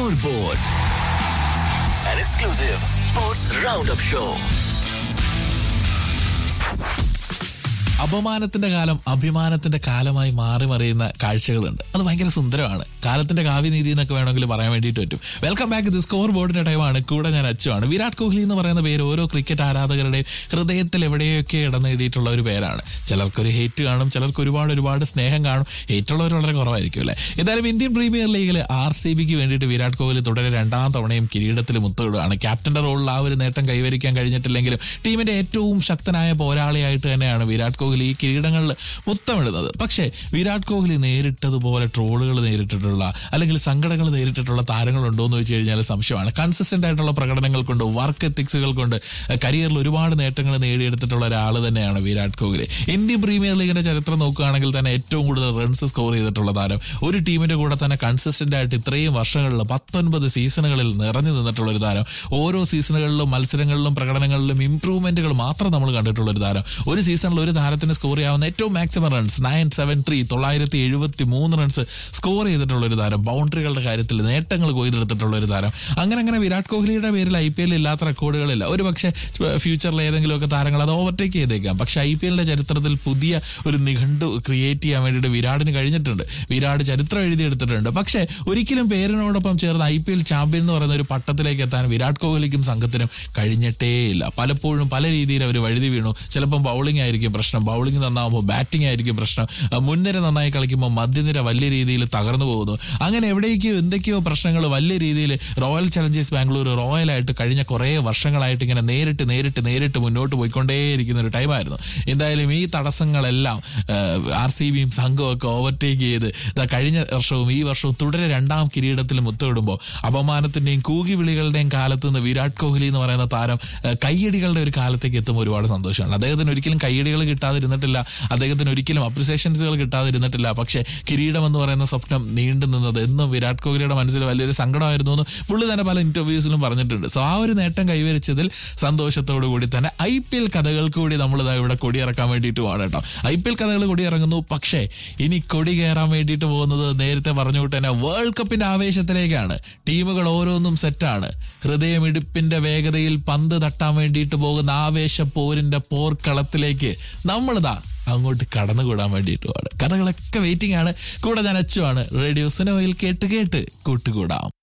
Scoreboard, an exclusive sports roundup show. അപമാനത്തിന്റെ കാലം അഭിമാനത്തിന്റെ കാലമായി മാറി മറിയുന്ന കാഴ്ചകളുണ്ട് അത് ഭയങ്കര സുന്ദരമാണ് കാലത്തിന്റെ കാവ്യനീതി എന്നൊക്കെ വേണമെങ്കിൽ പറയാൻ വേണ്ടിയിട്ട് പറ്റും വെൽക്കം ബാക്ക് ദി സ്കോർ ബോർഡിന്റെ ടൈമാണ് കൂടെ ഞാൻ അച്ചുവാണ് വിരാട് കോഹ്ലി എന്ന് പറയുന്ന പേര് ഓരോ ക്രിക്കറ്റ് ആരാധകരുടെയും ഹൃദയത്തിൽ എവിടെയൊക്കെ ഇടം നേടിയിട്ടുള്ള ഒരു പേരാണ് ചിലർക്കൊരു ഹേറ്റ് കാണും ചിലർക്ക് ഒരുപാട് ഒരുപാട് സ്നേഹം കാണും ഹേറ്റുള്ളവർ വളരെ കുറവായിരിക്കും അല്ലേ എന്തായാലും ഇന്ത്യൻ പ്രീമിയർ ലീഗിൽ ആർ സി ബിക്ക് വേണ്ടിയിട്ട് വിരാട് കോഹ്ലി തുടരെ രണ്ടാം തവണയും കിരീടത്തിൽ മുത്തമിടുകയാണ് ക്യാപ്റ്റന്റെ റോളിൽ ആ ഒരു നേട്ടം കൈവരിക്കാൻ കഴിഞ്ഞിട്ടില്ലെങ്കിലും ടീമിന്റെ ഏറ്റവും ശക്തനായ പോരാളിയായിട്ട് തന്നെയാണ് വിരാട് കോഹ്ലി ഈ കിരീടങ്ങളിൽ മുത്തമിടുന്നത് പക്ഷേ വിരാട് കോഹ്ലി നേരിട്ടതുപോലെ ട്രോളുകൾ നേരിട്ടിട്ടുള്ള അല്ലെങ്കിൽ സങ്കടങ്ങൾ നേരിട്ടിട്ടുള്ള താരങ്ങളുണ്ടോ എന്ന് വെച്ച് കഴിഞ്ഞാൽ സംശയമാണ് കൺസിസ്റ്റന്റ് ആയിട്ടുള്ള പ്രകടനങ്ങൾ കൊണ്ട് വർക്ക് എത്തിക്സുകൾ കൊണ്ട് കരിയറിൽ ഒരുപാട് നേട്ടങ്ങൾ നേടിയെടുത്തിട്ടുള്ള ഒരാൾ തന്നെയാണ് വിരാട് കോഹ്ലി ഇന്ത്യൻ പ്രീമിയർ ലീഗിന്റെ ചരിത്രം നോക്കുകയാണെങ്കിൽ തന്നെ ഏറ്റവും കൂടുതൽ റൺസ് സ്കോർ ചെയ്തിട്ടുള്ള താരം ഒരു ടീമിന്റെ കൂടെ തന്നെ കൺസിസ്റ്റന്റ് ആയിട്ട് ഇത്രയും വർഷങ്ങളിൽ പത്തൊൻപത് സീസണുകളിൽ നിറഞ്ഞു നിന്നിട്ടുള്ള ഒരു താരം ഓരോ സീസണുകളിലും മത്സരങ്ങളിലും പ്രകടനങ്ങളിലും ഇംപ്രൂവ്മെന്റുകൾ മാത്രം നമ്മൾ കണ്ടിട്ടുള്ള ഒരു താരം ഒരു സീസണിൽ ഒരു താരത്തിന് സ്കോർ ചെയ്യാവുന്ന ഏറ്റവും maximum runs nine seven three തൊള്ളായിരത്തി എഴുപത്തി മൂന്ന് റൺസ് സ്കോർ ചെയ്തിട്ടുള്ള ഒരു താരം ബൗണ്ടറികളുടെ കാര്യത്തിൽ നേട്ടങ്ങൾ കൊയ്തെടുത്തിട്ടുള്ള ഒരു താരം അങ്ങനെ അങ്ങനെ വിരാട് കോഹ്ലിയുടെ പേരിൽ ഐ പി എല്ലിൽ ഇല്ലാത്ത റെക്കോർഡുകളില്ല ഒരു പക്ഷേ ഫ്യൂച്ചറിൽ ഏതെങ്കിലുമൊക്കെ താരങ്ങൾ അത് ഓവർടേക്ക് ചെയ്തേക്കാം പക്ഷേ ഐ പി എല്ലിന്റെ ചരിത്രത്തിൽ പുതിയ ഒരു നിഘണ്ടു ക്രിയേറ്റ് ചെയ്യാൻ വേണ്ടിയിട്ട് വിരാടിന് കഴിഞ്ഞിട്ടുണ്ട് വിരാട് ചരിത്രം എഴുതിയെടുത്തിട്ടുണ്ട് പക്ഷേ ഒരിക്കലും പേരിനോടൊപ്പം ചേർന്ന് ഐ പി എൽ ചാമ്പ്യൻ എന്ന് പറയുന്ന ഒരു പട്ടത്തിലേക്ക് എത്താൻ വിരാട് കോഹ്ലിക്കും സംഘത്തിനും കഴിഞ്ഞിട്ടേയില്ല പലപ്പോഴും പല രീതിയിൽ അവർ വഴുതി വീണു ചിലപ്പം ബൗളിംഗ് ആയിരിക്കും പ്രശ്നം ബൗളിംഗ് നന്നാവുമ്പോൾ ബാറ്റിംഗ് ആയിരിക്കും പ്രശ്നം ആ, മുൻനിര നന്നായി കളിക്കുമ്പോൾ മധ്യനിര വലിയ രീതിയിൽ തകർന്നു പോകുന്നു അങ്ങനെ എവിടേക്കോ എന്തൊക്കെയോ പ്രശ്നങ്ങൾ വലിയ രീതിയിൽ റോയൽ ചലഞ്ചേഴ്സ് ബാംഗ്ലൂർ റോയലായിട്ട് കഴിഞ്ഞ കുറേ വർഷങ്ങളായിട്ട് ഇങ്ങനെ നേരിട്ട് നേരിട്ട് നേരിട്ട് മുന്നോട്ട് പോയിക്കൊണ്ടേയിരിക്കുന്ന ഒരു ടൈമായിരുന്നു എന്തായാലും ഈ തടസ്സങ്ങളെല്ലാം ആർ സി ബിയും സംഘവും ഒക്കെ ഓവർടേക്ക് ചെയ്ത് ദാ കഴിഞ്ഞ വർഷവും ഈ വർഷവും തുടരെ രണ്ടാം കിരീടത്തിൽ മുത്തമിടുമ്പോൾ അപമാനത്തിന്റെയും കൂകിവിളികളുടെയും കാലത്ത് നിന്ന് വിരാട് കോഹ്ലി എന്ന് പറയുന്ന താരം ആ, കയ്യടികളുടെ ഒരു കാലത്തേക്ക് എത്തുമ്പോൾ ഒരുപാട് സന്തോഷമാണ് അദ്ദേഹത്തിന് ഒരിക്കലും കയ്യടികൾ കിട്ടാതിരുന്നിട്ടില്ല അദ്ദേഹത്തിന് ഒരിക്കലും അപ്രിസിയേഷൻസുകൾ കിട്ടാതിരുന്നിട്ടില്ല പക്ഷേ കിരീടം എന്ന് പറയുന്ന സ്വപ്നം നീണ്ടു നിന്നത് എന്നും വിരാട് കോഹ്ലിയുടെ മനസ്സിൽ വലിയൊരു സങ്കടമായിരുന്നു എന്ന് പുള്ളി തന്നെ പല ഇന്റർവ്യൂസിലും പറഞ്ഞിട്ടുണ്ട് സോ ആ ഒരു നേട്ടം കൈവരിച്ചതിൽ സന്തോഷത്തോടു കൂടി തന്നെ ഐ പി എൽ കഥകൾക്ക് കൂടി നമ്മൾ ഇതാ ഇവിടെ കൊടിയിറക്കാൻ വേണ്ടിയിട്ടുമാണ് കേട്ടോ ഐ പി എൽ കഥകൾ കൊടിയിറങ്ങുന്നു പക്ഷേ ഇനി കൊടി കയറാൻ വേണ്ടിയിട്ട് പോകുന്നത് നേരത്തെ പറഞ്ഞു വിട്ട് തന്നെ വേൾഡ് കപ്പിന്റെ ആവേശത്തിലേക്കാണ് ടീമുകൾ ഓരോന്നും സെറ്റാണ് ഹൃദയമിടിപ്പിന്റെ വേഗതയിൽ പന്ത് തട്ടാൻ വേണ്ടിയിട്ട് പോകുന്ന ആവേശ പോരിന്റെ പോർക്കളത്തിലേക്ക് നമ്മളിതാ അങ്ങോട്ട് കടന്നുകൂടാൻ വേണ്ടിയിട്ടുമാണ് കഥകളൊക്കെ വെയിറ്റിംഗ് ആണ് കൂടെ ഞാൻ അച്ചുവാണ് റേഡിയോ സിനിമയിൽ കേട്ട് കേട്ട് കൂട്ടുകൂടാം